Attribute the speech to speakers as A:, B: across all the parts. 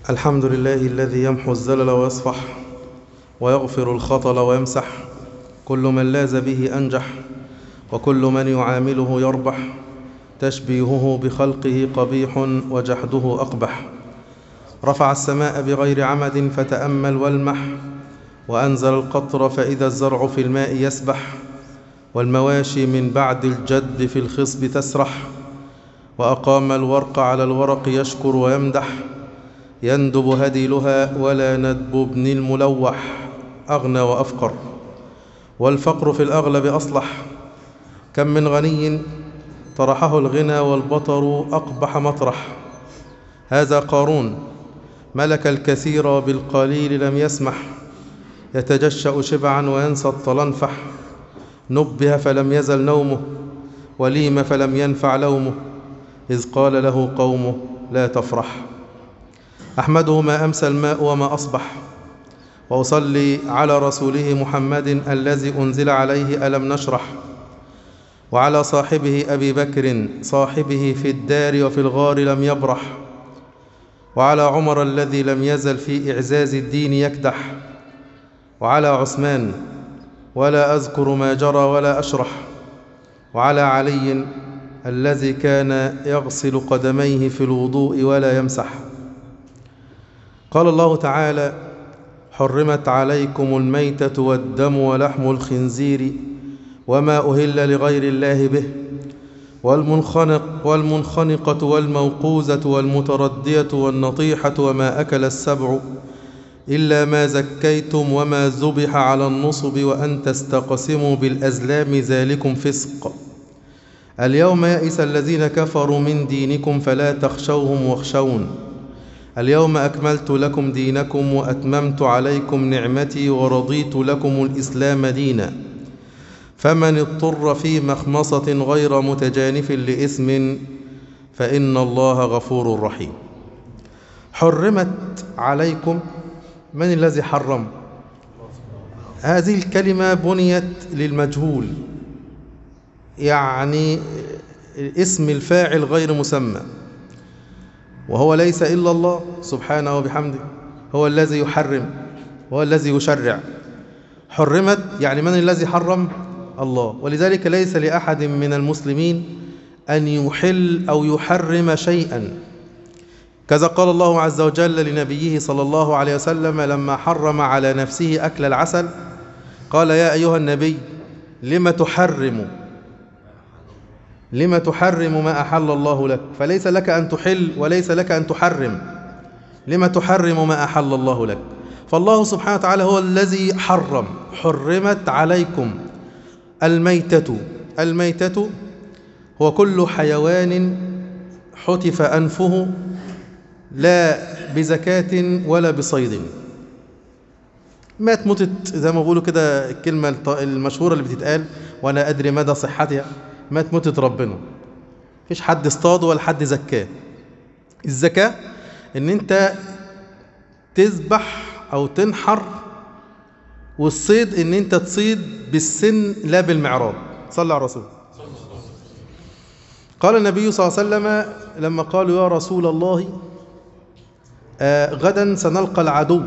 A: الحمد لله الذي يمحو الزلل ويصفح ويغفر الخطل ويمسح كل من لاز به أنجح وكل من يعامله يربح تشبيهه بخلقه قبيح وجحده أقبح رفع السماء بغير عمد فتأمل والمح وأنزل القطر فإذا الزرع في الماء يسبح والمواشي من بعد الجد في الخصب تسرح وأقام الورق على الورق يشكر ويمدح يندب هديلها ولا ندب ابن الملوح أغنى وأفقر والفقر في الأغلب أصلح كم من غني طرحه الغنى والبطر أقبح مطرح هذا قارون ملك الكثير بالقليل لم يسمح يتجشأ شبعا وينسى الطلنفح نبه فلم يزل نومه وليم فلم ينفع لومه إذ قال له قومه لا تفرح أحمده ما أمسى الماء وما أصبح وأصلي على رسوله محمد الذي أنزل عليه ألم نشرح وعلى صاحبه أبي بكر صاحبه في الدار وفي الغار لم يبرح وعلى عمر الذي لم يزل في إعزاز الدين يكدح وعلى عثمان ولا أذكر ما جرى ولا أشرح وعلى علي الذي كان يغسل قدميه في الوضوء ولا يمسح قال الله تعالى حرمت عليكم الميتة والدم ولحم الخنزير وما أهل لغير الله به والمنخنق والمنخنقة والموقوزة والمتردية والنطيحة وما أكل السبع إلا ما زكيتم وما ذبح على النصب وأن تستقسموا بالأزلام ذلكم فسق اليوم يئس الذين كفروا من دينكم فلا تخشوهم واخشون اليوم أكملت لكم دينكم وأتممت عليكم نعمتي ورضيت لكم الإسلام دينا فمن اضطر في مخمصة غير متجانف لإثم فإن الله غفور رحيم حرمت عليكم من الذي حرم هذه الكلمة بنيت للمجهول يعني اسم الفاعل غير مسمى وهو ليس إلا الله سبحانه وبحمده هو الذي يحرم هو الذي يشرع حرمت يعني من الذي حرم الله ولذلك ليس لأحد من المسلمين أن يحل أو يحرم شيئا كذا قال الله عز وجل لنبيه صلى الله عليه وسلم لما حرم على نفسه أكل العسل قال يا أيها النبي لم تحرم لم تحرم ما أحل الله لك فليس لك أن تحل وليس لك أن تحرم لم تحرم ما أحل الله لك فالله سبحانه وتعالى هو الذي حرم حرمت عليكم الميتة الميتة هو كل حيوان حتف أنفه لا بزكاة ولا بصيد مات متت زي ما بيقولوا كده الكلمة المشهورة اللي بتتقال وأنا أدري مدى صحتها مات متت ربنا مفيش حد اصطاده ولا حد زكاه الزكاة ان انت تذبح او تنحر والصيد ان انت تصيد بالسن لا بالمعراض صلى على الرسول قال النبي صلى الله عليه وسلم لما قالوا يا رسول الله آه غدا سنلقى العدو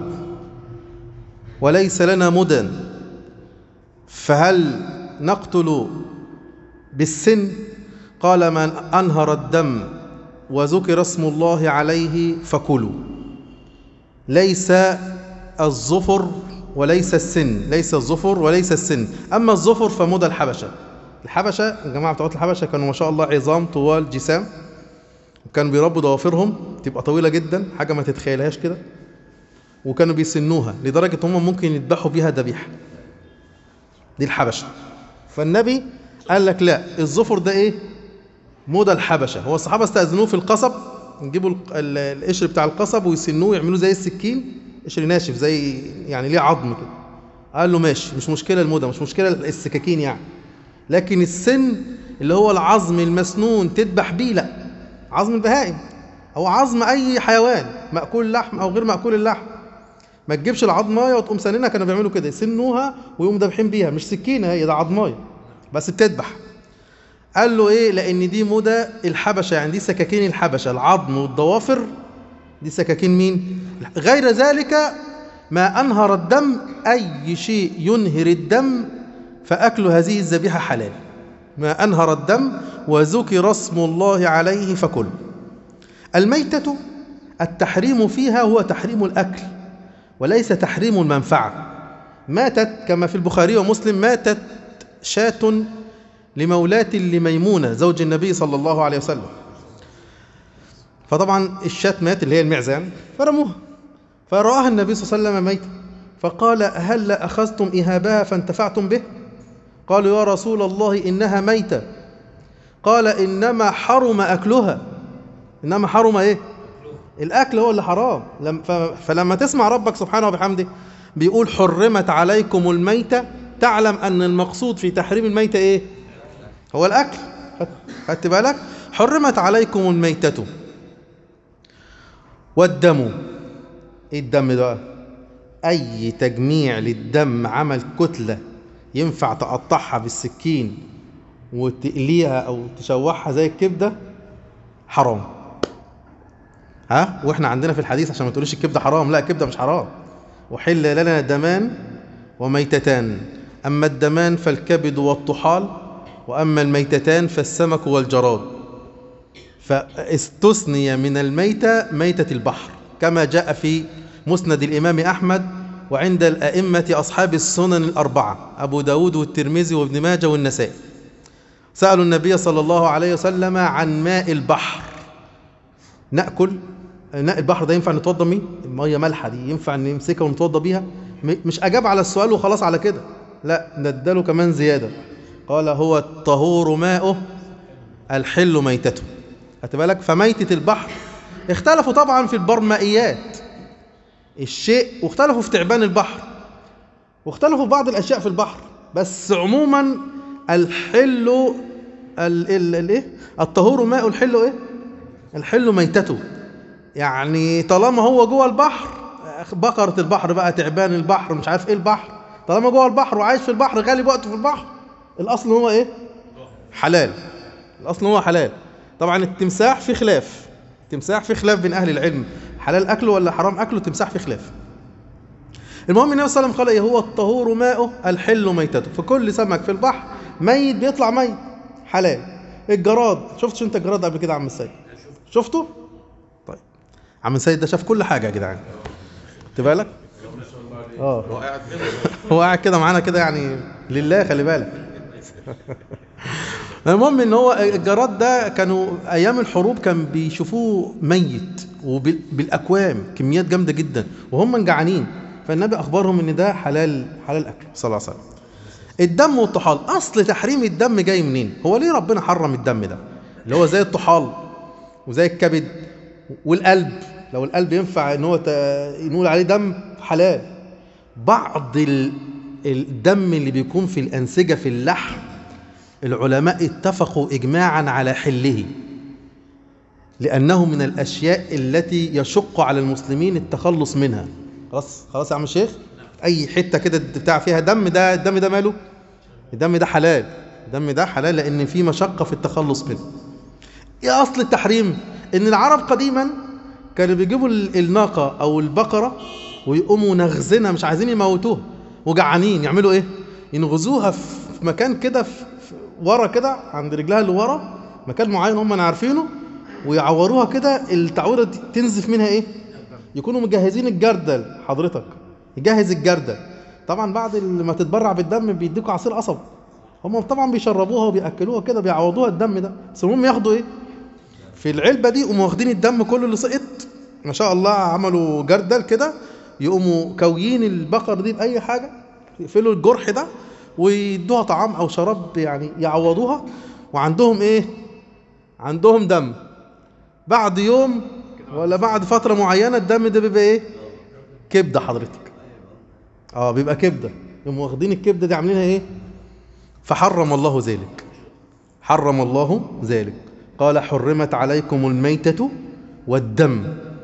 A: وليس لنا مدن فهل نقتل بالسن قال من أنهر الدم وذكر اسم الله عليه فكلوا ليس الظفر وليس السن ليس الظفر وليس السن أما الظفر فمدى الحبشة الحبشة الجماعة بتوع الحبشة كانوا ما شاء الله عظام طوال جسام وكانوا بيربوا ضوافرهم تبقى طويلة جدا حاجة ما تتخيلهاش كده وكانوا بيسنوها لدرجة هم ممكن يذبحوا بيها ذبيحة دي الحبشة فالنبي قال لك لا الظفر ده ايه مدى الحبشة هو الصحابة استأذنوه في القصب يجيبوا القشر بتاع القصب ويسنوه يعملوه زي السكين قشر ناشف زي يعني ليه عظم كده قال له ماشي مش مشكلة المدى مش مشكلة السكاكين يعني لكن السن اللي هو العظم المسنون تذبح بيه لا عظم البهائم او عظم اي حيوان مأكول اللحم او غير مأكول اللحم ما تجيبش العظمايه وتقوم سنينها كانوا بيعملوا كده يسنوها ويقوموا دابحين بيها مش سكينه هي ده عظمايه بس بتذبح قال له ايه لان دي مدى الحبشه يعني دي سكاكين الحبشه العظم والضوافر دي سكاكين مين غير ذلك ما أنهر الدم أي شيء ينهر الدم فأكل هذه الذبيحة حلال ما أنهر الدم وذكر اسم الله عليه فكل الميتة التحريم فيها هو تحريم الأكل وليس تحريم المنفعة ماتت كما في البخاري ومسلم ماتت شاة لمولاة لميمونة زوج النبي صلى الله عليه وسلم فطبعا الشاة مات اللي هي المعزة يعني فرموها فرآها النبي صلى الله عليه وسلم ميتة فقال هل أخذتم إهابها فانتفعتم به قالوا يا رسول الله إنها ميتة قال إنما حرم أكلها إنما حرم إيه الأكل هو اللي حرام لم- ف- فلما تسمع ربك سبحانه وبحمده بيقول حرمت عليكم الميتة تعلم أن المقصود في تحريم الميتة إيه هو الأكل خدت بالك حرمت عليكم الميتة والدم ايه الدم ده اي تجميع للدم عمل كتلة ينفع تقطعها بالسكين وتقليها او تشوحها زي الكبدة حرام ها واحنا عندنا في الحديث عشان ما تقوليش الكبدة حرام لا الكبدة مش حرام وحل لنا دمان وميتتان اما الدمان فالكبد والطحال واما الميتتان فالسمك والجراد فاستثني من الميتة ميتة البحر كما جاء في مسند الإمام أحمد وعند الأئمة أصحاب السنن الأربعة أبو داود والترمذي وابن ماجه والنسائي سألوا النبي صلى الله عليه وسلم عن ماء البحر نأكل ماء البحر ده ينفع نتوضى بيه المية مالحة دي ينفع نمسكها ونتوضى بيها م- مش أجاب على السؤال وخلاص على كده لا نداله كمان زيادة قال هو الطهور ماؤه الحل ميتته خدت بالك فميتة البحر اختلفوا طبعا في البرمائيات الشيء واختلفوا في تعبان البحر واختلفوا في بعض الاشياء في البحر بس عموما الحل ال- ال- الايه الطهور ماء الحل ايه الحل ميتته يعني طالما هو جوه البحر بقرة البحر بقى تعبان البحر مش عارف ايه البحر طالما جوه البحر وعايش في البحر غالب وقته في البحر الاصل هو ايه حلال الاصل هو حلال طبعا التمساح في خلاف التمساح في خلاف بين اهل العلم حلال اكله ولا حرام اكله التمساح في خلاف المهم النبي صلى الله عليه وسلم قال ايه هو الطهور ماؤه الحل ميتته فكل سمك في البحر ميت بيطلع ميت حلال الجراد شفتش انت الجراد قبل كده يا عم السيد شفته طيب عم السيد ده شاف كل حاجه يا جدعان خدت بالك اه
B: هو قاعد هنا
A: هو قاعد كده معانا كده يعني لله خلي بالك المهم ان هو الجراد ده كانوا ايام الحروب كان بيشوفوه ميت وبالاكوام كميات جامده جدا وهم جعانين فالنبي اخبرهم ان ده حلال حلال اكل صلى الله عليه وسلم الدم والطحال اصل تحريم الدم جاي منين هو ليه ربنا حرم الدم ده اللي هو زي الطحال وزي الكبد والقلب لو القلب ينفع ان هو ت- نقول عليه دم حلال بعض ال- الدم اللي بيكون في الأنسجة في اللحم العلماء اتفقوا إجماعا على حله لأنه من الأشياء التي يشق على المسلمين التخلص منها خلاص خلاص يا عم الشيخ أي حتة كده بتاع فيها دم ده الدم ده ماله الدم ده حلال الدم ده حلال لأن في مشقة في التخلص منه ايه اصل التحريم ان العرب قديما كانوا بيجيبوا ال- الناقه او البقره ويقوموا نغزنا مش عايزين يموتوها وجعانين يعملوا ايه ينغزوها في في مكان كده في في- ورا كده عند رجلها اللي ورا مكان معين هم عارفينه ويعوروها كده التعويره دي تنزف منها ايه يكونوا مجهزين الجردل حضرتك يجهز الجردل طبعا بعد ما تتبرع بالدم بيديكوا عصير قصب هم طبعا بيشربوها وبياكلوها كده بيعوضوها الدم ده بس المهم ياخدوا ايه في العلبه دي يقوموا واخدين الدم كله اللي سقط ما شاء الله عملوا جردل كده يقوموا كويين البقر دي باي حاجه يقفلوا الجرح ده ويدوها طعام او شراب يعني يعوضوها وعندهم ايه عندهم دم بعد يوم ولا بعد فتره معينه الدم ده بيبقى ايه كبده حضرتك اه بيبقى كبده يقوموا واخدين الكبده دي عاملينها ايه فحرم الله ذلك حرم الله ذلك قال حرمت عليكم الميتة والدم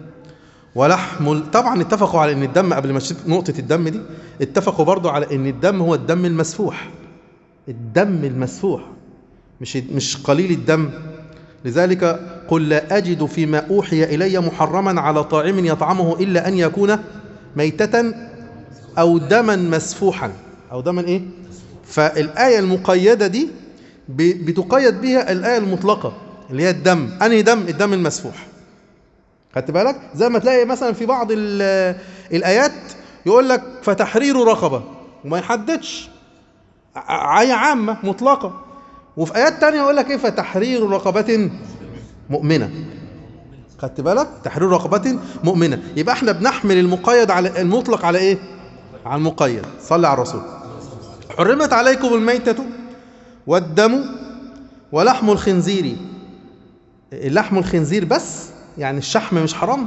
A: ولحم ال- طبعا اتفقوا على ان الدم قبل ما اشوف نقطة الدم دي اتفقوا برضو على ان الدم هو الدم المسفوح الدم المسفوح مش مش قليل الدم لذلك قل لا أجد فيما أوحي إلي محرما على طاعم يطعمه إلا أن يكون ميتة أو دما مسفوحا أو دما إيه فالآية المقيدة دي ب- بتقيد بها الآية المطلقة اللي هي الدم أنهي دم الدم المسفوح خدت بالك زي ما تلاقي مثلا في بعض ال- الآيات يقول لك فتحرير رقبة وما يحددش ع- عية عامة مطلقة وفي آيات تانية يقول لك إيه فتحرير رقبة مؤمنة خدت بالك تحرير رقبة مؤمنة يبقى احنا بنحمل المقيد على المطلق على ايه على المقيد صلى على الرسول حرمت عليكم الميتة والدم ولحم الخنزير اللحم الخنزير بس يعني الشحم مش حرام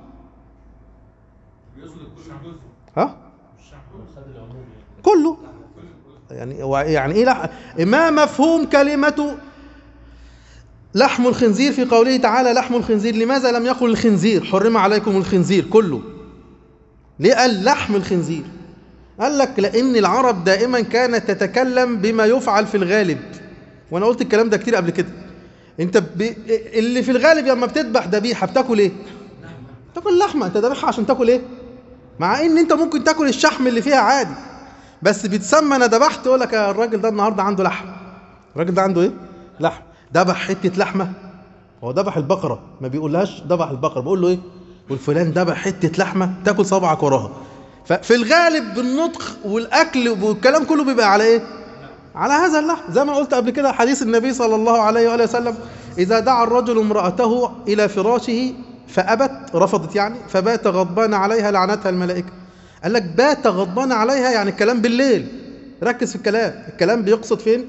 A: ها كله يعني هو يعني ايه لح... ما مفهوم كلمة لحم الخنزير في قوله تعالى لحم الخنزير لماذا لم يقل الخنزير حرم عليكم الخنزير كله ليه قال لحم الخنزير قال لك لأن العرب دائما كانت تتكلم بما يفعل في الغالب وأنا قلت الكلام ده كتير قبل كده أنت ب... اللي في الغالب لما بتذبح ذبيحة بتاكل إيه؟ تاكل لحمة أنت ذبحها عشان تاكل إيه؟ مع إن أنت ممكن تاكل الشحم اللي فيها عادي بس بتسمى أنا ذبحت يقول لك يا الراجل ده النهارده عنده لحم الراجل ده عنده إيه؟ لحم ذبح حتة لحمة هو ذبح البقرة ما بيقولهاش ذبح البقرة بيقول له إيه؟ يقول فلان ذبح حتة لحمة تاكل صبعك وراها ففي الغالب بالنطق والاكل والكلام كله بيبقى على ايه على هذا اللحم زي ما قلت قبل كده حديث النبي صلى الله عليه واله وسلم اذا دعا الرجل امراته الى فراشه فابت رفضت يعني فبات غضبان عليها لعنتها الملائكه قال لك بات غضبان عليها يعني الكلام بالليل ركز في الكلام الكلام بيقصد فين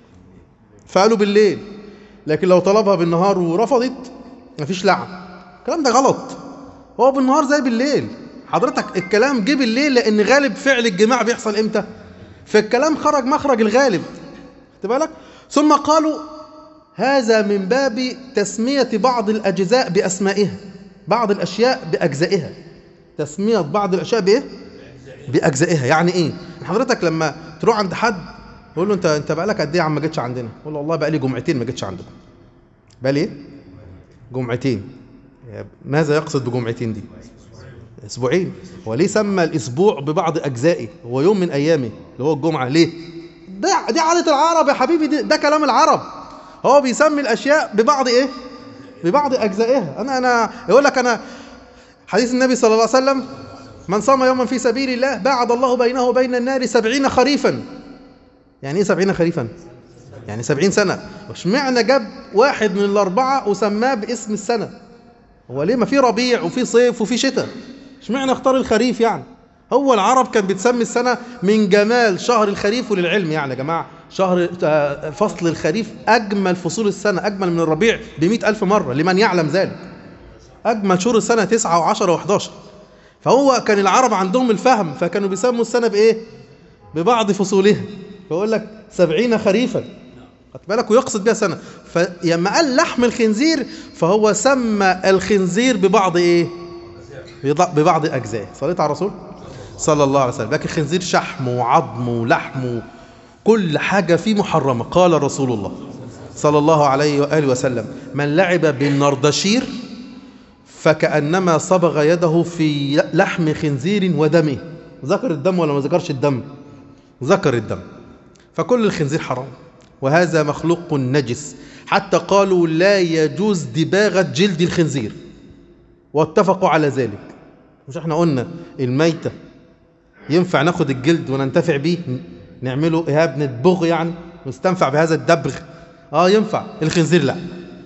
A: فقالوا بالليل لكن لو طلبها بالنهار ورفضت مفيش لعن الكلام ده غلط هو بالنهار زي بالليل حضرتك الكلام جه بالليل لان غالب فعل الجماع بيحصل امتى فالكلام خرج مخرج الغالب خدت بالك ثم قالوا هذا من باب تسمية بعض الأجزاء بأسمائها بعض الأشياء بأجزائها تسمية بعض الأشياء بإيه؟ بأجزائها يعني إيه؟ حضرتك لما تروح عند حد تقول له أنت أنت بقالك قد إيه يا عم ما جيتش عندنا؟ يقول له والله بقالي جمعتين ما جيتش عندكم بقالي إيه؟ جمعتين ماذا يقصد بجمعتين دي؟ اسبوعين هو ليه سمى الاسبوع ببعض اجزائه هو يوم من ايامه اللي هو الجمعه ليه ده دي عاده العرب يا حبيبي ده, ده كلام العرب هو بيسمي الاشياء ببعض ايه ببعض اجزائها انا انا يقول لك انا حديث النبي صلى الله عليه وسلم من صام يوما في سبيل الله باعد الله بينه وبين النار سبعين خريفا يعني ايه سبعين خريفا يعني سبعين سنة اشمعنى جاب واحد من الأربعة وسماه باسم السنة هو ليه ما في ربيع وفي صيف وفي شتاء اشمعنى اختار الخريف يعني هو العرب كان بتسمي السنة من جمال شهر الخريف وللعلم يعني يا جماعة شهر فصل الخريف أجمل فصول السنة أجمل من الربيع بمئة ألف مرة لمن يعلم ذلك أجمل شهور السنة تسعة وعشرة وحداشر فهو كان العرب عندهم الفهم فكانوا بيسموا السنة بإيه ببعض فصولها فيقول لك سبعين خريفا خد بالك ويقصد بها سنة فلما قال لحم الخنزير فهو سمى الخنزير ببعض إيه ببعض أجزائه صليت على الرسول صلى الله عليه وسلم لكن الخنزير شحم وعظم ولحم كل حاجة فيه محرمة قال رسول الله صلى الله عليه وآله وسلم من لعب بالنردشير فكأنما صبغ يده في لحم خنزير ودمه ذكر الدم ولا ما ذكرش الدم ذكر الدم فكل الخنزير حرام وهذا مخلوق نجس حتى قالوا لا يجوز دباغة جلد الخنزير واتفقوا على ذلك مش احنا قلنا الميتة ينفع ناخد الجلد وننتفع بيه نعمله ايهاب ندبغ يعني نستنفع بهذا الدبغ اه ينفع الخنزير لا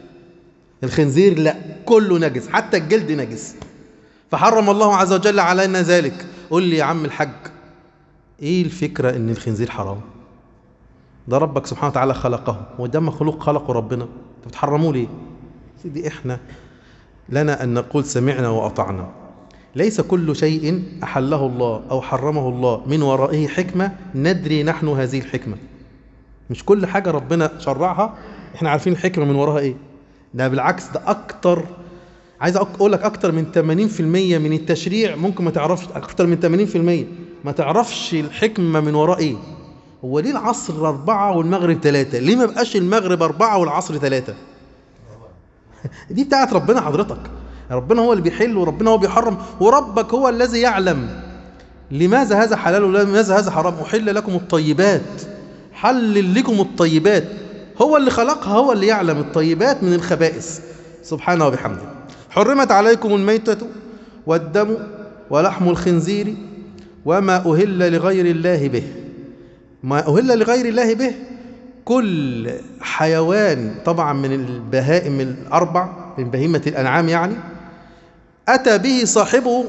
A: الخنزير لا كله نجس حتى الجلد نجس فحرم الله عز وجل علينا ذلك قول لي يا عم الحاج ايه الفكرة ان الخنزير حرام ده ربك سبحانه وتعالى خلقه وده مخلوق خلقه ربنا انت بتحرموه ليه سيدي احنا لنا ان نقول سمعنا واطعنا ليس كل شيء احله الله او حرمه الله من ورائه حكمه ندري نحن هذه الحكمه مش كل حاجه ربنا شرعها احنا عارفين الحكمه من وراها ايه ده بالعكس ده اكتر عايز اقول لك اكتر من 80% من التشريع ممكن ما تعرفش اكتر من 80% ما تعرفش الحكمه من وراء ايه هو ليه العصر أربعة والمغرب ثلاثة ليه ما بقاش المغرب أربعة والعصر ثلاثة دي بتاعت ربنا حضرتك ربنا هو اللي بيحل وربنا هو بيحرم وربك هو الذي يعلم لماذا هذا حلال ولماذا هذا حرام أحل لكم الطيبات حلل لكم الطيبات هو اللي خلقها هو اللي يعلم الطيبات من الخبائث سبحانه وبحمده حرمت عليكم الميتة والدم ولحم الخنزير وما أهل لغير الله به ما أهل لغير الله به كل حيوان طبعا من البهائم الأربع من بهيمة الأنعام يعني أتى به صاحبه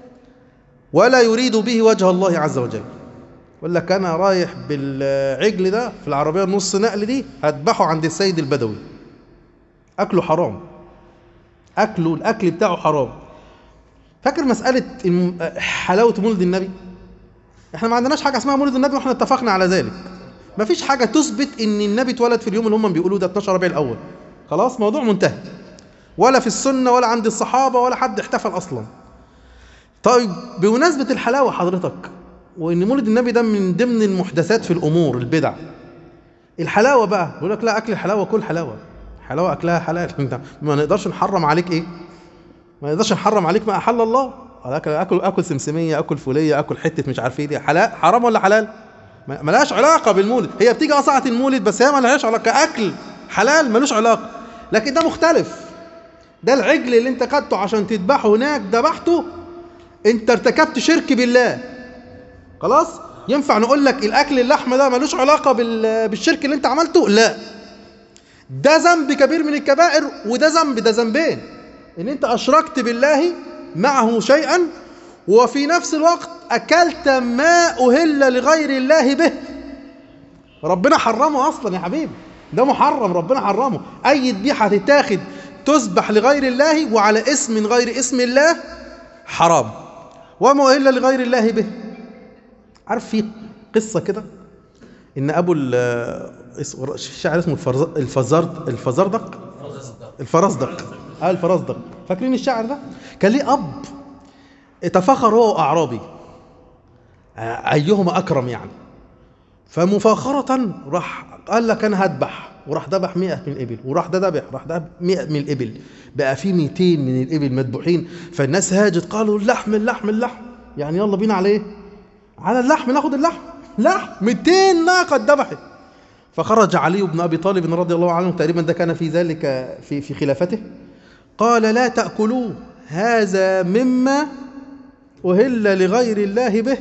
A: ولا يريد به وجه الله عز وجل يقول لك أنا رايح بالعجل ده في العربية النص نقل دي هذبحه عند السيد البدوي أكله حرام أكله الأكل بتاعه حرام فاكر مسألة الم- حلاوة مولد النبي احنا ما عندناش حاجة اسمها مولد النبي واحنا اتفقنا على ذلك ما فيش حاجة تثبت ان النبي اتولد في اليوم اللي هم بيقولوه ده 12 ربيع الأول خلاص موضوع منتهي ولا في السنة ولا عند الصحابة ولا حد احتفل أصلا طيب بمناسبة الحلاوة حضرتك وإن مولد النبي ده من ضمن المحدثات في الأمور البدع الحلاوة بقى بيقول لك لا أكل الحلاوة كل حلاوة حلاوة أكلها حلال انت ما نقدرش نحرم عليك إيه ما نقدرش نحرم عليك ما أحل الله اكل اكل اكل سمسميه اكل فوليه اكل حته مش عارف ايه دي حلال حرام ولا حلال ما- ملهاش علاقه بالمولد هي بتيجي اه ساعه المولد بس هي ملهاش علاقه اكل حلال ملوش علاقه لكن ده مختلف ده العجل اللي انت خدته عشان تذبحه هناك ذبحته انت ارتكبت شرك بالله خلاص ينفع نقول لك الاكل اللحمه ده ملوش علاقه بال- بالشرك اللي انت عملته لا ده ذنب كبير من الكبائر وده ذنب ده ذنبين ان انت اشركت بالله معه شيئا وفي نفس الوقت اكلت ما اهل لغير الله به ربنا حرمه اصلا يا حبيبي ده محرم ربنا حرمه اي ذبيحه تتاخد تذبح لغير الله وعلى اسم من غير اسم الله حرام وما اهل لغير الله به عارف في قصه كده ان ابو ال- اس- الشاعر اسمه الفرز- الفزرد الفزردق الفرزدق اه الفرزدق فاكرين الشاعر ده كان ليه اب تفاخر هو واعرابي آه، ايهما اكرم يعني فمفاخرة راح قال لك انا هذبح وراح ذبح 100 من الابل وراح ده ذبح راح ذبح 100 من الابل بقى في 200 من الابل مذبوحين فالناس هاجت قالوا اللحم اللحم اللحم يعني يلا بينا على ايه؟ على اللحم ناخد اللحم لحم 200 ناقة اتذبحت فخرج علي بن ابي طالب رضي الله عنه تقريبا ده كان في ذلك في في خلافته قال لا تاكلوه هذا مما اهل لغير الله به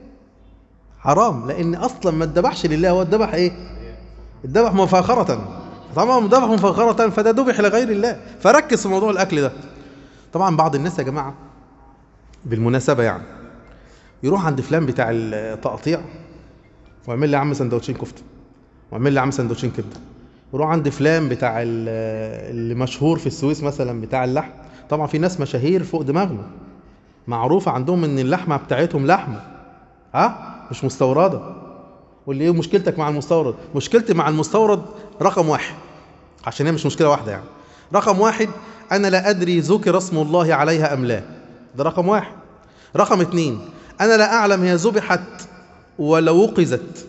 A: حرام لان اصلا ما اتذبحش لله هو اتذبح ايه اتذبح مفاخرة طبعا ذبح مفاخرة فده ذبح لغير الله فركز في موضوع الاكل ده طبعا بعض الناس يا جماعه بالمناسبه يعني يروح عند فلان بتاع التقطيع ويعمل لي يا عم سندوتشين كفته واعمل لي يا عم سندوتشين كبده وروح عند فلان بتاع ال- اللي مشهور في السويس مثلا بتاع اللحم طبعا في ناس مشاهير فوق دماغنا معروفة عندهم ان اللحمة بتاعتهم لحمة ها مش مستوردة واللي ايه مشكلتك مع المستورد مشكلتي مع المستورد رقم واحد عشان هي مش مشكلة واحدة يعني رقم واحد انا لا ادري ذكر اسم الله عليها ام لا ده رقم واحد رقم اتنين انا لا اعلم هي ذبحت ولا وقزت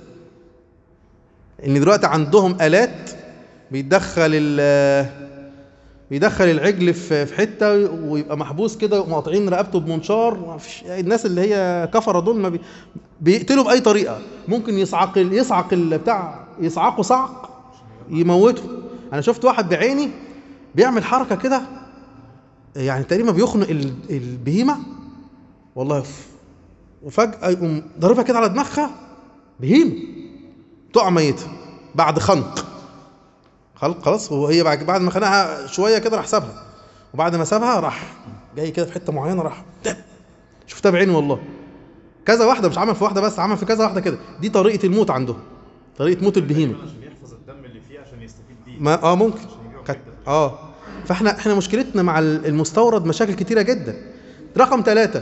A: ان دلوقتي عندهم الات بيدخل ال بيدخل العجل في في حته ويبقى محبوس كده ومقاطعين رقبته بمنشار ومفيش- الناس اللي هي كفره دول ما بي بيقتلوا باي طريقه ممكن يصعق ال- يصعق ال- بتاع يصعقوا صعق يموته انا شفت واحد بعيني بيعمل حركه كده يعني تقريبا بيخنق ال- البهيمه والله ف- وفجاه يقوم ضاربها كده على دماغها بهيمه تقع ميته بعد خنق خلق خلاص وهي بعد بعد ما خنقها شويه كده راح سابها وبعد ما سابها راح جاي كده في حته معينه راح دب. شفتها بعيني والله كذا واحده مش عمل في واحده بس عمل في كذا واحده كده دي طريقه الموت عندهم طريقه موت البهيمه
B: عشان يحفظ الدم اللي فيه عشان يستفيد بيه
A: ما اه ممكن
B: عشان يبيعه
A: كت...
B: حتة.
A: اه فاحنا احنا مشكلتنا مع المستورد مشاكل كتيره جدا رقم ثلاثة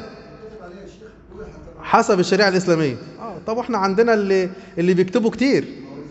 A: حسب الشريعه الاسلاميه اه طب احنا عندنا اللي اللي بيكتبوا كتير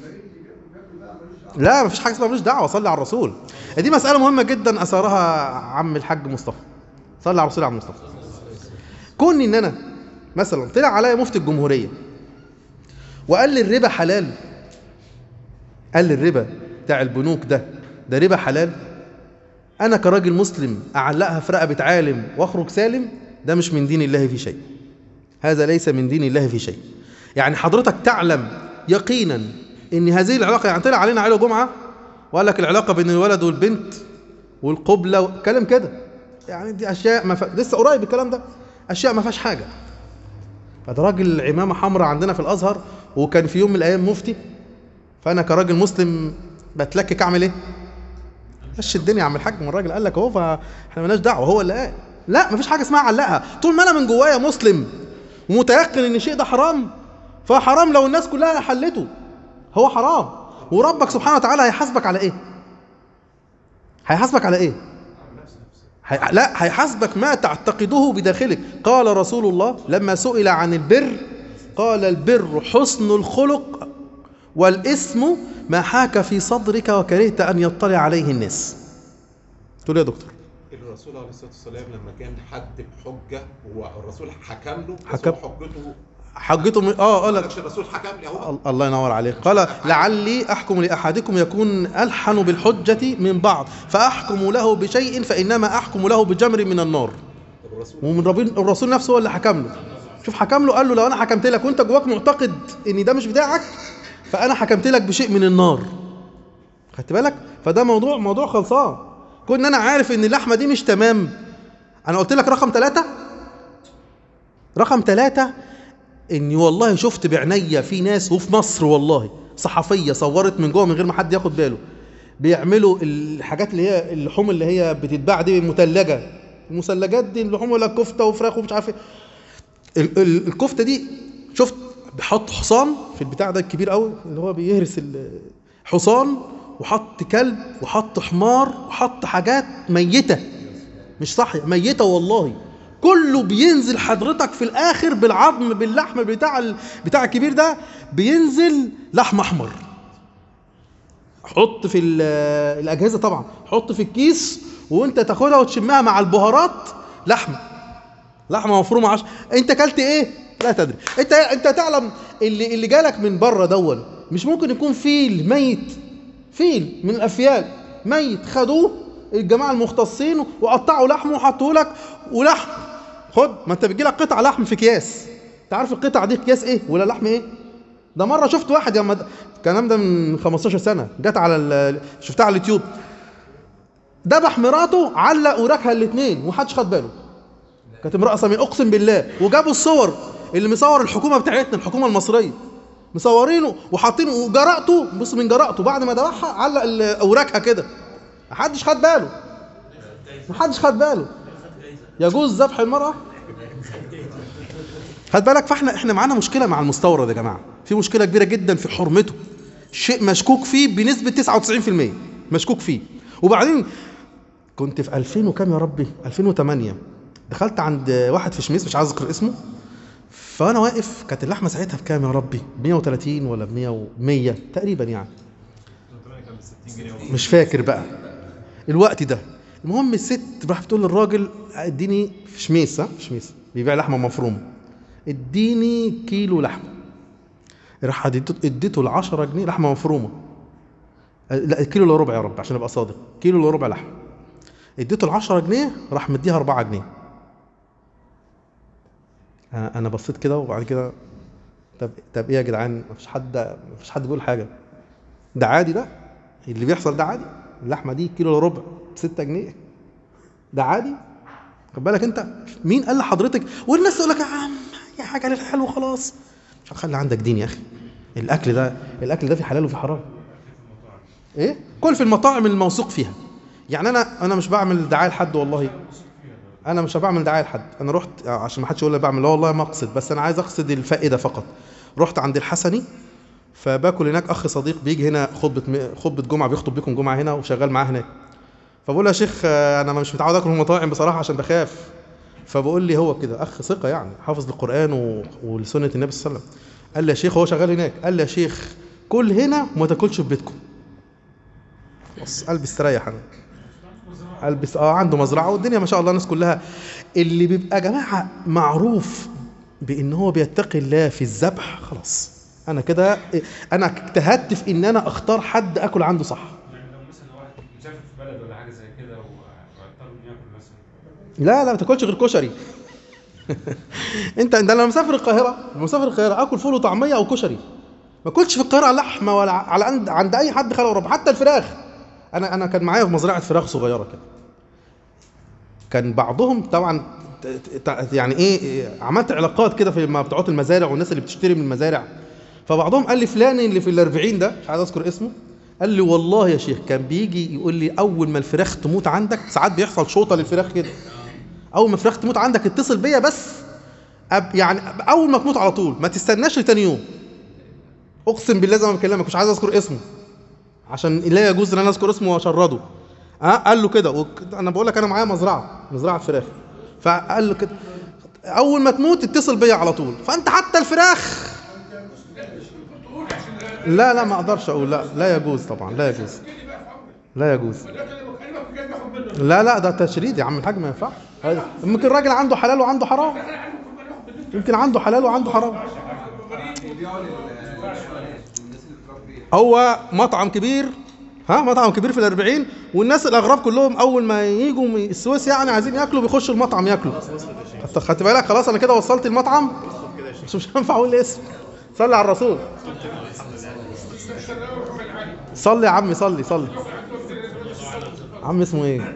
A: لا مفيش حاجه اسمها ملوش دعوه صلي على الرسول دي مساله مهمه جدا اثارها عم الحاج مصطفى صلي على الرسول يا عم مصطفى كون ان انا مثلا طلع عليا مفتي الجمهوريه وقال لي الربا حلال قال لي الربا بتاع البنوك ده ده ربا حلال انا كراجل مسلم اعلقها في رقبه عالم واخرج سالم ده مش من دين الله في شيء هذا ليس من دين الله في شيء يعني حضرتك تعلم يقينا ان هذه العلاقه يعني طلع علينا علي جمعه وقال لك العلاقه بين الولد والبنت والقبله كلام كده يعني دي اشياء ما ف... لسه قريب الكلام ده اشياء ما فيهاش حاجه فده راجل عمامه حمراء عندنا في الازهر وكان في يوم من الايام مفتي فانا كراجل مسلم بتلكك اعمل ايه مشي الدنيا يا عم الحاج ما الراجل قال لك اهو فاحنا مالناش دعوه هو اللي قال لا مفيش حاجه اسمها علقها طول ما انا من جوايا مسلم ومتيقن ان الشيء ده حرام فحرام لو الناس كلها حلته هو حرام وربك سبحانه وتعالى هيحاسبك على ايه هيحاسبك على ايه هي... لا هيحاسبك ما تعتقده بداخلك قال رسول الله لما سئل عن البر قال البر حسن الخلق والاسم ما حاك في صدرك وكرهت ان يطلع عليه الناس تقول إيه يا دكتور
C: الرسول عليه الصلاه والسلام لما كان حد بحجه هو الرسول حكم له بس
A: حكم.
C: هو حجته
A: حجته من... اه قال
C: ما
A: لك
C: قالش الرسول حكم لي اهو
A: ال- الله ينور عليك قال لعلي احكم لاحدكم يكون الحن بالحجه من بعض فاحكم له بشيء فانما احكم له بجمر من النار
C: الرسول
A: ومن ربين الرسول نفسه هو اللي حكم له شوف حكم له قال له لو انا حكمت لك وانت جواك معتقد ان ده مش بتاعك فانا حكمت لك بشيء من النار خدت بالك فده موضوع موضوع خلصان كون انا عارف ان اللحمه دي مش تمام انا قلت لك رقم ثلاثة رقم ثلاثة اني والله شفت بعينيا في ناس وفي مصر والله صحفيه صورت من جوه من غير ما حد ياخد باله بيعملوا الحاجات اللي هي اللحوم اللي هي بتتباع دي مثلجه المثلجات دي اللحوم ولا كفته وفراخ ومش عارف ايه ال- ال- الكفته دي شفت بيحط حصان في البتاع ده الكبير قوي اللي هو بيهرس ال- حصان وحط كلب وحط حمار وحط حاجات ميته مش صح ميته والله كله بينزل حضرتك في الاخر بالعظم باللحم بتاع ال... بتاع الكبير ده بينزل لحم احمر حط في ال- الاجهزه طبعا حط في الكيس وانت تاخدها وتشمها مع البهارات لحمه لحمه مفرومه عش... انت اكلت ايه لا تدري انت انت تعلم اللي اللي جالك من بره دول مش ممكن يكون فيل ميت فيل من الافيال ميت خدوه الجماعه المختصين وقطعوا لحمه وحطوه لك ولحم خد ما انت بيجي لك قطع لحم في اكياس انت عارف القطع دي اكياس ايه ولا لحم ايه ده مره شفت واحد يا مد... الكلام ده من 15 سنه جت على ال... شفتها على اليوتيوب ذبح مراته علق وراكها الاثنين ومحدش خد باله كانت امراه سمين اقسم بالله وجابوا الصور اللي مصور الحكومه بتاعتنا الحكومه المصريه مصورينه وحاطينه وجرأته بص من جرأته بعد ما ذبحها علق ال- اوراقها كده محدش خد باله محدش خد باله يجوز ذبح المرأة خد بالك فاحنا احنا معانا مشكلة مع المستورد يا جماعة في مشكلة كبيرة جدا في حرمته شيء مشكوك فيه بنسبة 99% مشكوك فيه وبعدين كنت في 2000 وكام يا ربي 2008 دخلت عند واحد في شميس مش عايز اذكر اسمه فانا واقف كانت اللحمه ساعتها بكام يا ربي 130 ولا ب 100 100 تقريبا يعني
B: كان ب 60 جنيه
A: مش فاكر بقى الوقت ده المهم الست راح بتقول للراجل اديني في شميس ها في شميس بيبيع لحمه مفرومه اديني كيلو لحمه راح اديته اديته ال 10 جنيه لحمه مفرومه أه، لا كيلو الا ربع يا رب عشان ابقى صادق كيلو الا ربع لحمه اديته ال 10 جنيه راح مديها 4 جنيه انا أنا بصيت كده وبعد كده طب طب ايه يا جدعان مفيش حد مفيش حد بيقول حاجه ده عادي ده اللي بيحصل ده عادي اللحمه دي كيلو الا ربع ب 6 جنيه ده عادي خد بالك انت مين قال لحضرتك والناس تقول لك يا عم يا حاجه للحلال وخلاص مش خلي عندك دين يا اخي الاكل ده الاكل ده في حلال وفي حرام ايه كل في المطاعم الموثوق فيها يعني انا انا مش بعمل دعايه لحد والله انا مش بعمل دعايه لحد انا رحت عشان ما حدش يقول لي بعمل لا والله ما اقصد بس انا عايز اقصد الفائده فقط رحت عند الحسني فباكل هناك اخ صديق بيجي هنا خطبه م- خطبه جمعه بيخطب بكم جمعه هنا وشغال معاه هناك فبقول له يا شيخ آه، انا مش متعود اكل في المطاعم بصراحه عشان بخاف فبقول لي هو كده اخ ثقه يعني حافظ القران و... ولسنه النبي صلى الله عليه وسلم قال لي يا شيخ هو شغال هناك قال لي يا شيخ كل هنا وما تاكلش في بيتكم بص قلبي استريح انا قلبي س- اه عنده مزرعه والدنيا ما شاء الله الناس كلها اللي بيبقى يا جماعه معروف بان هو بيتقي الله في الذبح خلاص انا كده انا اجتهدت في ان انا اختار حد اكل عنده صح
D: يعني لو مثلا واحد مسافر في بلد ولا حاجه زي كده
A: لا لا ما تاكلش غير كشري انت انت لما مسافر القاهره لما مسافر القاهره اكل فول وطعميه او كشري ما اكلش في القاهره لحمه ولا على عند, عند اي حد خلق رب حتى الفراخ انا انا كان معايا في مزرعه فراخ صغيره كده كان بعضهم طبعا ت- ت- يعني ايه إيه، عملت علاقات كده في مع بتوعات المزارع والناس اللي بتشتري من المزارع فبعضهم قال لي فلان اللي في الأربعين ده مش عايز اذكر اسمه قال لي والله يا شيخ كان بيجي يقول لي اول ما الفراخ تموت عندك ساعات بيحصل شوطه للفراخ كده اول ما الفراخ تموت عندك اتصل بيا بس أب يعني اول ما تموت على طول ما تستناش لتاني يوم اقسم بالله زي ما بكلمك مش عايز اذكر اسمه عشان لا يجوز ان انا اذكر اسمه واشرده ها قال له كده وك- انا بقول لك انا معايا مزرعه مزرعه فراخ فقال له كده اول ما تموت اتصل بيا على طول فانت حتى الفراخ لا لا ما اقدرش اقول لا لا يجوز طبعا لا يجوز لا يجوز لا لا ده تشريد يا عم الحاج ما ينفعش هذا- ممكن راجل عنده حلال وعنده حرام يمكن عنده حلال وعنده حرام هو مطعم كبير ها مطعم كبير في الأربعين والناس الأغراب كلهم أول ما يجوا من السويس يعني عايزين ياكلوا بيخشوا المطعم ياكلوا خدت- خدت بالك خلاص أنا كده وصلت المطعم مش مش هينفع أقول الاسم صلي على الرسول صلي يا عمي صلي صلي عم اسمه ايه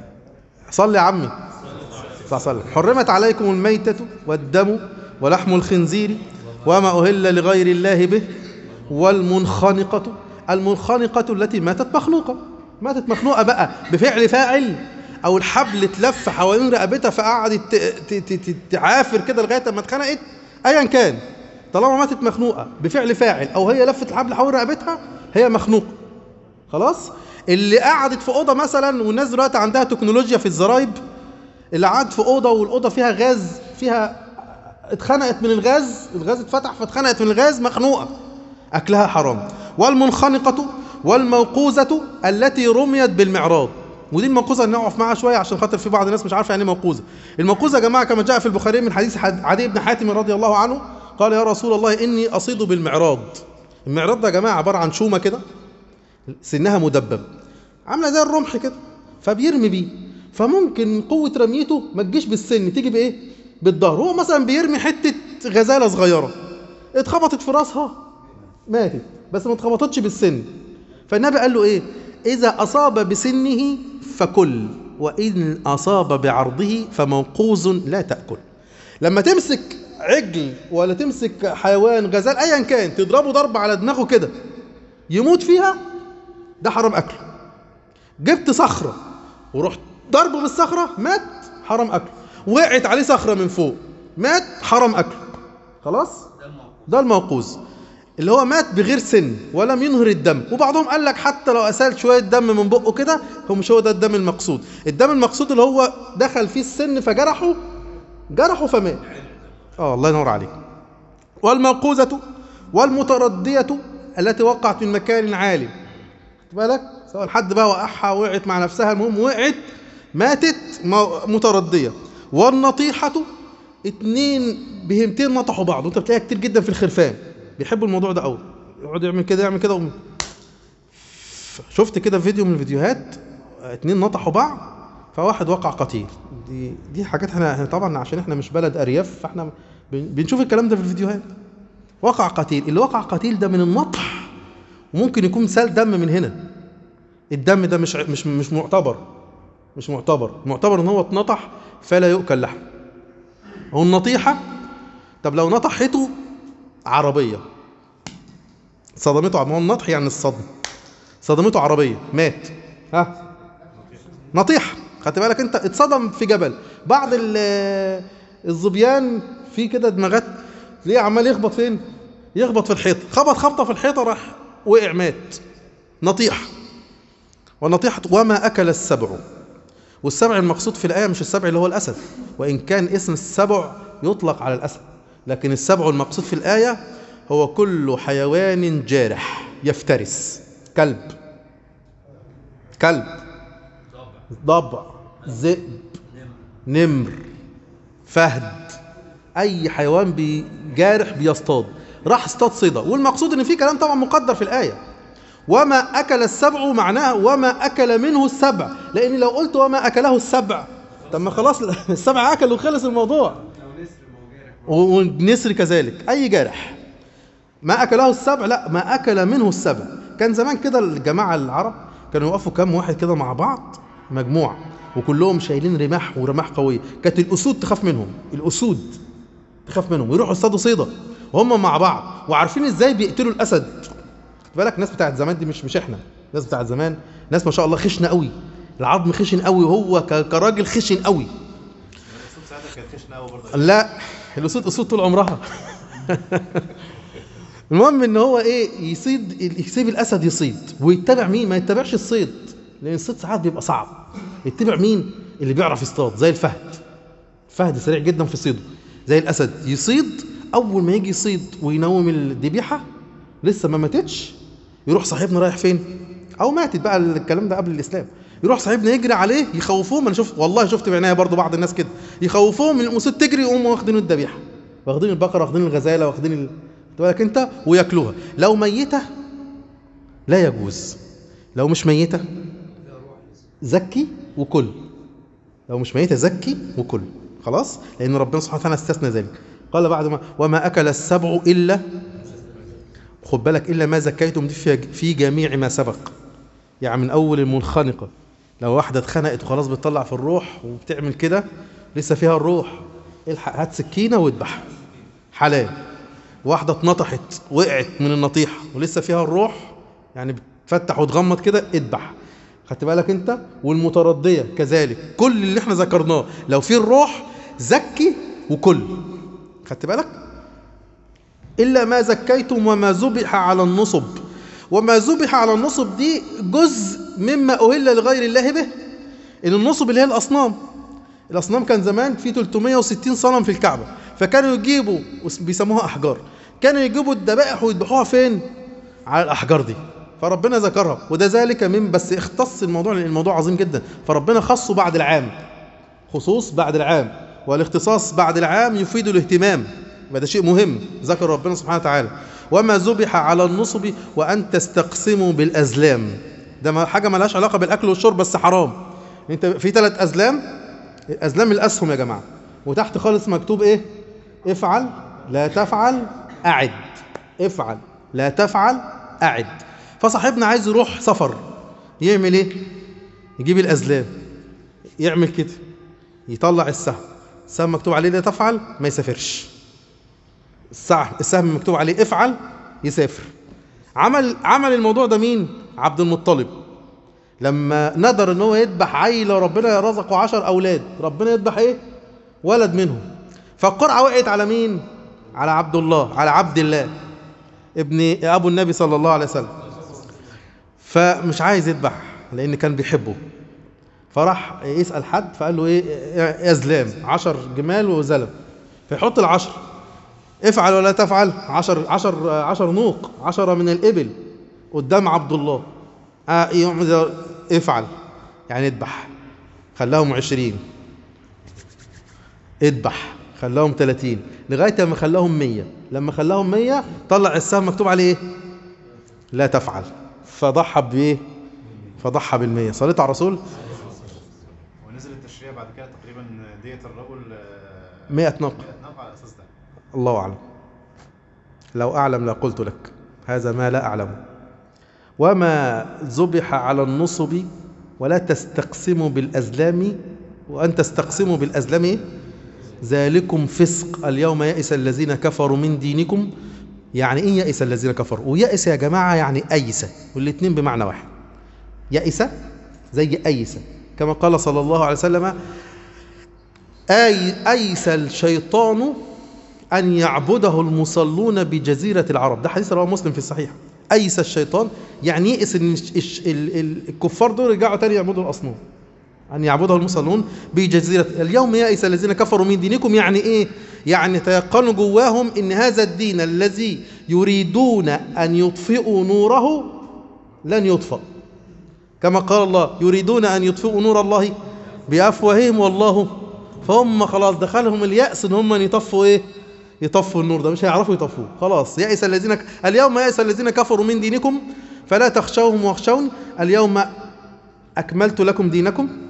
A: صلي يا عمي صلى الله عليه وسلم حرمت عليكم الميتة والدم ولحم الخنزير وما أهل لغير الله به والمنخنقة المنخنقة التي ماتت مخنوقة ماتت مخنوقة بقى بفعل فاعل أو الحبل اتلف حوالين رقبتها فقعدت ت- ت- ت- تعافر كده لغاية ما اتخنقت أيا كان طالما ماتت مخنوقة بفعل فاعل أو هي لفت الحبل حوالين رقبتها هي مخنوقة خلاص اللي قعدت في أوضة مثلا والناس دلوقتي عندها تكنولوجيا في الزرايب اللي قعد في اوضه والاوضه فيها غاز فيها اتخنقت من الغاز الغاز اتفتح فاتخنقت من الغاز مخنوقه اكلها حرام والمنخنقه والموقوزه التي رميت بالمعراض ودي الموقوزه اللي نقف معاها شويه عشان خاطر في بعض الناس مش عارفه يعني ايه موقوزه الموقوزه يا جماعه كما جاء في البخاري من حديث حد- عدي بن حاتم رضي الله عنه قال يا رسول الله اني اصيد بالمعراض المعراض ده يا جماعه عباره عن شومه كده سنها مدبب عامله زي الرمح كده فبيرمي بيه فممكن قوه رميته ما تجيش بالسن تيجي بايه بالظهر هو مثلا بيرمي حته غزاله صغيره اتخبطت في راسها ماتت بس ما اتخبطتش بالسن فالنبي قال له ايه اذا اصاب بسنه فكل وان اصاب بعرضه فموقوز لا تاكل لما تمسك عجل ولا تمسك حيوان غزال ايا كان تضربه ضربه على دماغه كده يموت فيها ده حرام اكله جبت صخره ورحت ضربه بالصخره مات حرام اكله وقعت عليه صخره من فوق مات حرام اكله خلاص ده الموقوز اللي هو مات بغير سن ولم ينهر الدم وبعضهم قال لك حتى لو اسال شويه دم من بقه كده هو مش هو ده الدم المقصود الدم المقصود اللي هو دخل فيه السن فجرحه جرحه فمات اه الله ينور عليك والموقوزة والمتردية التي وقعت من مكان عالي خد بالك سواء حد بقى وقعها وقعت مع نفسها المهم وقعت ماتت مو- متردية والنطيحة اتنين بهمتين نطحوا بعض وانت بتلاقيها كتير جدا في الخرفان بيحبوا الموضوع ده قوي يقعد يعمل كده يعمل كده وم- شفت كده فيديو من الفيديوهات اتنين نطحوا بعض فواحد وقع قتيل دي دي حاجات احنا احنا طبعا عشان احنا مش بلد ارياف فاحنا بن- بنشوف الكلام ده في الفيديوهات وقع قتيل اللي وقع قتيل ده من النطح وممكن يكون سال دم من هنا الدم ده مش مش مش معتبر مش معتبر معتبر ان هو اتنطح فلا يؤكل لحم هو النطيحه طب لو نطحته عربيه صدمته ما هو النطح يعني الصدم صدمته عربيه مات ها نطيحه خدت بالك انت اتصدم في جبل بعض ال- الظبيان في كده دماغات ليه عمال يخبط فين يخبط في الحيطه خبط خبطه في الحيطه راح وقع مات نطيحه والنطيحه وما اكل السبع والسبع المقصود في الايه مش السبع اللي هو الاسد وان كان اسم السبع يطلق على الاسد لكن السبع المقصود في الايه هو كل حيوان جارح يفترس كلب كلب ضبع ذئب نمر فهد اي حيوان بي- جارح بيصطاد راح اصطاد صيدا والمقصود ان في كلام طبعا مقدر في الايه وما اكل السبع معناها وما اكل منه السبع لان لو قلت وما اكله السبع طب ما خلاص السبع اكل وخلص الموضوع و- والنسر كذلك اي جارح ما اكله السبع لا ما اكل منه السبع كان زمان كده الجماعه العرب كانوا يقفوا كام واحد كده مع بعض مجموعه وكلهم شايلين رماح ورماح قويه كانت الاسود تخاف منهم الاسود تخاف منهم ويروحوا يصطادوا صيده وهم مع بعض وعارفين ازاي بيقتلوا الاسد خد بالك الناس بتاعت زمان دي مش مش احنا الناس بتاعت زمان ناس ما شاء الله خشنه قوي العظم خشن قوي وهو ك- كراجل خشن قوي
B: الاسود ساعتها كانت خشنه قوي برضه
A: لا الاسود اسود طول عمرها المهم ان هو ايه يصيد يسيب الاسد يصيد ويتبع مين ما يتبعش الصيد لان الصيد ساعات بيبقى صعب يتبع مين اللي بيعرف يصطاد زي الفهد الفهد سريع جدا في صيده زي الاسد يصيد اول ما يجي يصيد وينوم الذبيحه لسه ما ماتتش يروح صاحبنا رايح فين او ماتت بقى الكلام ده قبل الاسلام يروح صاحبنا يجري عليه يخوفوهم انا شفت والله شفت بعينيا برضو بعض الناس كده يخوفوهم من الاسود تجري يقوموا واخدين الذبيحه واخدين البقره واخدين الغزاله واخدين ال... خد بالك انت وياكلوها لو ميته لا يجوز لو مش ميته زكي وكل لو مش ميته زكي وكل خلاص لان ربنا سبحانه وتعالى استثنى ذلك قال بعد ما وما اكل السبع الا خد بالك الا ما زكيتم دي في في جميع ما سبق يعني من اول المنخنقه لو واحده اتخنقت وخلاص بتطلع في الروح وبتعمل كده لسه فيها الروح الحق هات سكينه واذبح حلال واحده اتنطحت وقعت من النطيحه ولسه فيها الروح يعني بتفتح وتغمض كده اذبح خدت بالك انت والمترديه كذلك كل اللي احنا ذكرناه لو في الروح زكي وكل خدت بالك إلا ما زكيتم وما ذبح على النصب وما ذبح على النصب دي جزء مما أهل لغير الله به إن النصب اللي هي الأصنام الأصنام كان زمان في 360 صنم في الكعبة فكانوا يجيبوا بيسموها أحجار كانوا يجيبوا الذبائح ويذبحوها فين؟ على الأحجار دي فربنا ذكرها وده ذلك من بس اختص الموضوع لأن الموضوع عظيم جدا فربنا خصه بعد العام خصوص بعد العام والاختصاص بعد العام يفيد الاهتمام يبقى ده شيء مهم ذكر ربنا سبحانه وتعالى وما ذبح على النصب وان تستقسموا بالازلام ده ما- حاجه ملهاش علاقه بالاكل والشرب بس حرام انت في ثلاث ازلام ازلام الاسهم يا جماعه وتحت خالص مكتوب ايه افعل لا تفعل اعد افعل لا تفعل اعد فصاحبنا عايز يروح سفر يعمل ايه يجيب الازلام يعمل كده يطلع السهم السهم مكتوب عليه لا تفعل ما يسافرش السهم السهم مكتوب عليه افعل يسافر عمل عمل الموضوع ده مين عبد المطلب لما ندر ان هو يذبح عيل وربنا رزقه عشر اولاد ربنا يذبح ايه ولد منهم فالقرعه وقعت على مين على عبد الله على عبد الله ابن ابو النبي صلى الله عليه وسلم فمش عايز يذبح لان كان بيحبه فراح يسأل حد فقال له ايه يا زلام عشر جمال وزلم فيحط العشر افعل ولا تفعل عشر عشر عشر نوق عشرة من الإبل قدام عبد الله آه يوم ده افعل يعني اذبح خلاهم عشرين اذبح خلاهم ثلاثين لغاية ما خلاهم مية لما خلاهم مية طلع السهم مكتوب عليه ايه لا تفعل فضحى بايه فضحى بالمية صليت على الرسول
B: ونزل التشريع بعد كده تقريبا دية الرجل آه،
A: 100 ناقة
B: 100 ناقة على اساس ده
A: الله أعلم لو أعلم لقلت لك هذا ما لا أعلم وما ذبح على النصب ولا تستقسموا بالأزلام وأن تستقسموا بالأزلام إيه؟ ذلكم فسق اليوم يئس الذين كفروا من دينكم يعني إيه يئس الذين كفروا ويئس يا جماعة يعني أيس والاتنين بمعنى واحد يئس زي أيس كما قال صلى الله عليه وسلم أي أيس الشيطان أن يعبده المصلون بجزيرة العرب ده حديث رواه مسلم في الصحيح أيس الشيطان يعني يئس إن الش- الش- ال- ال- الكفار دول يرجعوا تاني يعبدوا الأصنام أن يعبده المصلون بجزيرة اليوم يئس الذين كفروا من دينكم يعني إيه؟ يعني تيقنوا جواهم إن هذا الدين الذي يريدون أن يطفئوا نوره لن يطفأ كما قال الله يريدون أن يطفئوا نور الله بأفواههم والله فهم خلاص دخلهم اليأس إن هم يطفوا إيه يطفوا النور ده مش هيعرفوا يطفوه خلاص يأس الذين ك... اليوم يأس الذين كفروا من دينكم فلا تخشوهم واخشوني اليوم أكملت لكم دينكم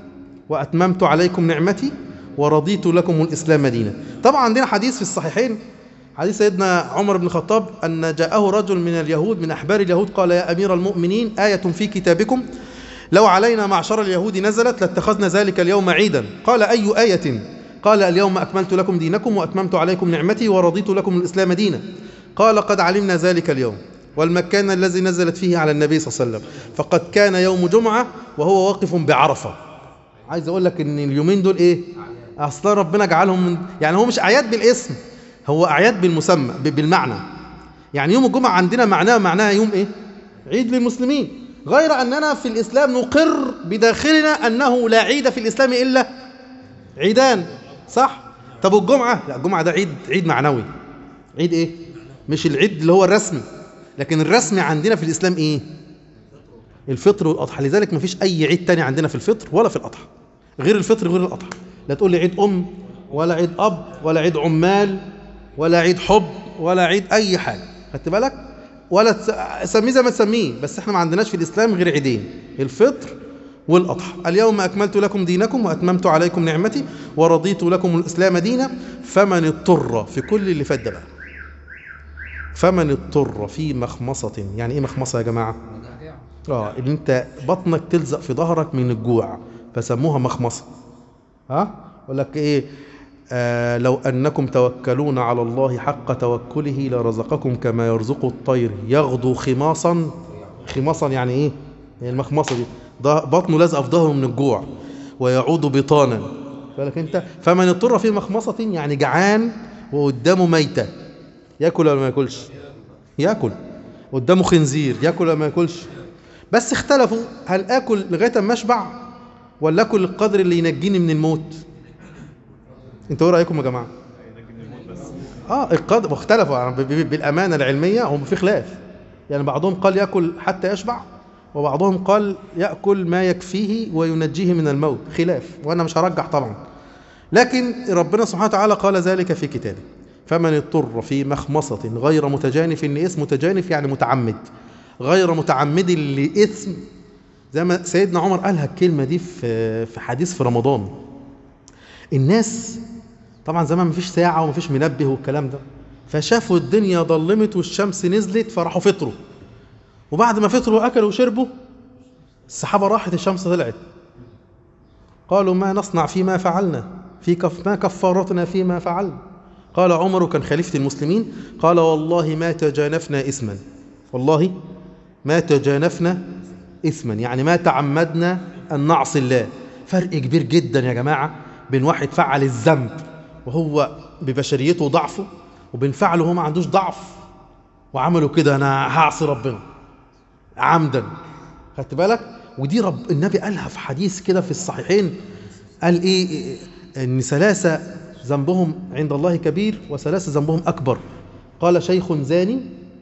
A: وأتممت عليكم نعمتي ورضيت لكم الإسلام دينا طبعا عندنا حديث في الصحيحين حديث سيدنا عمر بن الخطاب أن جاءه رجل من اليهود من أحبار اليهود قال يا أمير المؤمنين آية في كتابكم لو علينا معشر اليهود نزلت لاتخذنا ذلك اليوم عيدا قال أي آية قال اليوم أكملت لكم دينكم وأتممت عليكم نعمتي ورضيت لكم الإسلام دينا قال قد علمنا ذلك اليوم والمكان الذي نزلت فيه على النبي صلى الله عليه وسلم فقد كان يوم جمعة وهو واقف بعرفة عايز أقول لك إن اليومين دول إيه أصلا ربنا جعلهم من يعني هو مش أعياد بالاسم هو أعياد بالمسمى ب- بالمعنى يعني يوم الجمعة عندنا معناه معناها يوم إيه عيد للمسلمين غير أننا في الإسلام نقر بداخلنا أنه لا عيد في الإسلام إلا عيدان صح طب والجمعة لا الجمعة ده عيد عيد معنوي عيد ايه مش العيد اللي هو الرسمي لكن الرسمي عندنا في الإسلام ايه الفطر والأضحى لذلك مفيش أي عيد تاني عندنا في الفطر ولا في الأضحى غير الفطر غير الأضحى لا تقول لي عيد أم ولا عيد أب ولا عيد عمال ولا عيد حب ولا عيد أي حاجة خدت بالك ولا تس- سميه زي ما تسميه بس احنا ما عندناش في الإسلام غير عيدين الفطر والأضحى اليوم أكملت لكم دينكم وأتممت عليكم نعمتي ورضيت لكم الإسلام دينا فمن اضطر في كل اللي فات ده بقى فمن اضطر في مخمصة يعني ايه مخمصة يا جماعة اه ان انت بطنك تلزق في ظهرك من الجوع فسموها مخمصة ها يقول لك ايه آه لو انكم توكلون على الله حق توكله لرزقكم كما يرزق الطير يغدو خماصا خماصا يعني ايه يعني المخمصة دي ده بطنه لازقه في ظهره من الجوع ويعود بطانا بالك انت فمن اضطر في مخمصة يعني جعان وقدامه ميتة ياكل ولا ما ياكلش ياكل قدامه خنزير ياكل ولا ما ياكلش بس اختلفوا هل اكل لغايه اما اشبع ولا اكل القدر اللي ينجيني من الموت انتوا ايه رايكم يا جماعه اه القدر واختلفوا يعني ب- ب- بالامانه العلميه هم في خلاف يعني بعضهم قال ياكل حتى يشبع وبعضهم قال ياكل ما يكفيه وينجيه من الموت خلاف وانا مش هرجح طبعا لكن ربنا سبحانه وتعالى قال ذلك في كتابه فمن اضطر في مخمصة غير متجانف لإثم متجانف يعني متعمد غير متعمد لإثم زي ما سيدنا عمر قالها الكلمة دي في في حديث في رمضان الناس طبعا زمان مفيش ساعة ومفيش منبه والكلام ده فشافوا الدنيا ضلمت والشمس نزلت فراحوا فطروا وبعد ما فطروا أكلوا وشربوا السحابة راحت الشمس طلعت قالوا ما نصنع فيما فعلنا في كف ما كفارتنا فيما فعلنا قال عمر كان خليفة المسلمين قال والله ما تجانفنا إثما والله ما تجانفنا إثما يعني ما تعمدنا أن نعصي الله فرق كبير جدا يا جماعة بين واحد فعل الذنب وهو ببشريته وضعفه وبين فعله هو ما عندوش ضعف وعملوا كده أنا هعصي ربنا عمدا خدت بالك ودي رب النبي قالها في حديث كده في الصحيحين قال ايه إيه- ان ثلاثه ذنبهم عند الله كبير وثلاثه ذنبهم اكبر قال شيخ زاني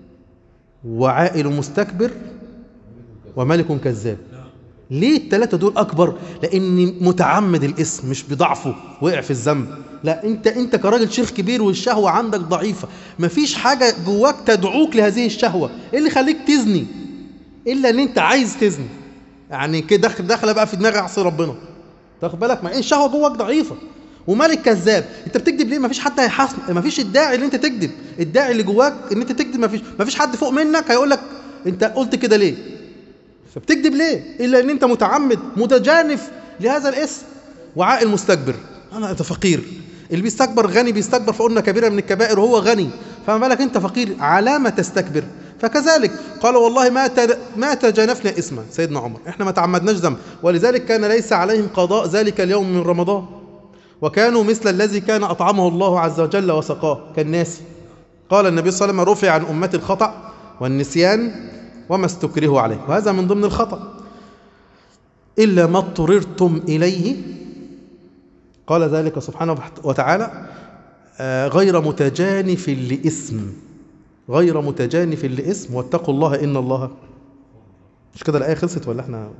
A: وعائل مستكبر وملك كذاب ليه الثلاثه دول اكبر لان متعمد الاسم مش بضعفه وقع في الذنب لا انت انت كراجل شيخ كبير والشهوه عندك ضعيفه مفيش حاجه جواك تدعوك لهذه الشهوه ايه اللي يخليك تزني الا ان انت عايز تزني يعني كده داخل داخله بقى في دماغي اعصي ربنا تاخد بالك مع ايه الشهوه جواك ضعيفه ومالك كذاب انت بتكذب ليه مفيش حد هيحاسب مفيش الداعي اللي انت تكذب الداعي اللي جواك ان انت تكذب مفيش مفيش حد فوق منك هيقول لك انت قلت كده ليه فبتكذب ليه الا ان انت متعمد متجانف لهذا الاسم وعاقل مستكبر انا انت فقير اللي بيستكبر غني بيستكبر فقلنا كبيره من الكبائر وهو غني فما بالك انت فقير على ما تستكبر فكذلك قال والله ما تد- ما تجانفنا اسما سيدنا عمر احنا ما تعمدناش ذنب ولذلك كان ليس عليهم قضاء ذلك اليوم من رمضان وكانوا مثل الذي كان اطعمه الله عز وجل وسقاه كالناس قال النبي صلى الله عليه وسلم رفع عن امتي الخطا والنسيان وما استكرهوا عليه وهذا من ضمن الخطأ إلا ما اضطررتم إليه قال ذلك سبحانه وتعالى آه، غير متجانف لإثم غير متجانف لإثم واتقوا الله إن الله مش كده الآية خلصت ولا احنا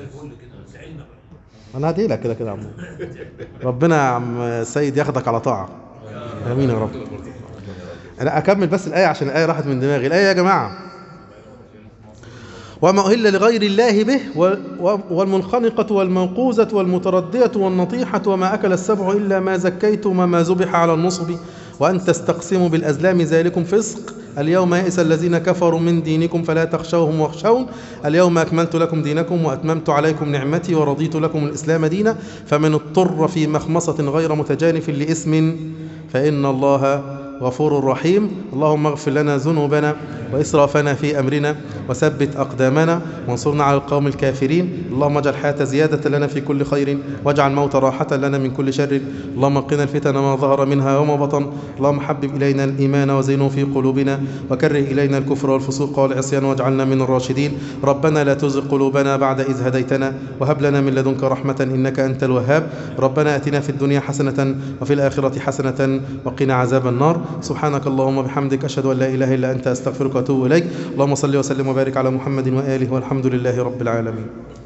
A: أنا هدي لك كده كده يا عم ربنا يا عم سيد ياخدك على طاعة آمين يا رب أنا أكمل بس الآية عشان الآية راحت من دماغي الآية يا جماعة وما أهل لغير الله به و- و- والمنخنقة والموقوزة والمتردية والنطيحة وما أكل السبع إلا ما زكيتم وما ذبح على النصب وأن تستقسموا بالأزلام ذلكم فسق اليوم يئس الذين كفروا من دينكم فلا تخشوهم واخشون اليوم أكملت لكم دينكم وأتممت عليكم نعمتي ورضيت لكم الإسلام دينا فمن اضطر في مخمصة غير متجانف لإثم فإن الله غفور رحيم اللهم اغفر لنا ذنوبنا وإسرافنا في أمرنا وثبت أقدامنا وانصرنا على القوم الكافرين اللهم اجعل الحياة زيادة لنا في كل خير واجعل الموت راحة لنا من كل شر اللهم قنا الفتن ما ظهر منها وما بطن اللهم حبب إلينا الإيمان وزينه في قلوبنا وكره إلينا الكفر والفسوق والعصيان واجعلنا من الراشدين ربنا لا تزغ قلوبنا بعد إذ هديتنا وهب لنا من لدنك رحمة إنك أنت الوهاب ربنا أتنا في الدنيا حسنة وفي الآخرة حسنة وقنا عذاب النار سبحانك اللهم وبحمدك أشهد أن لا إله إلا أنت أستغفرك وأتوب إليك اللهم صل وسلم وبارك على محمد وآله والحمد لله رب العالمين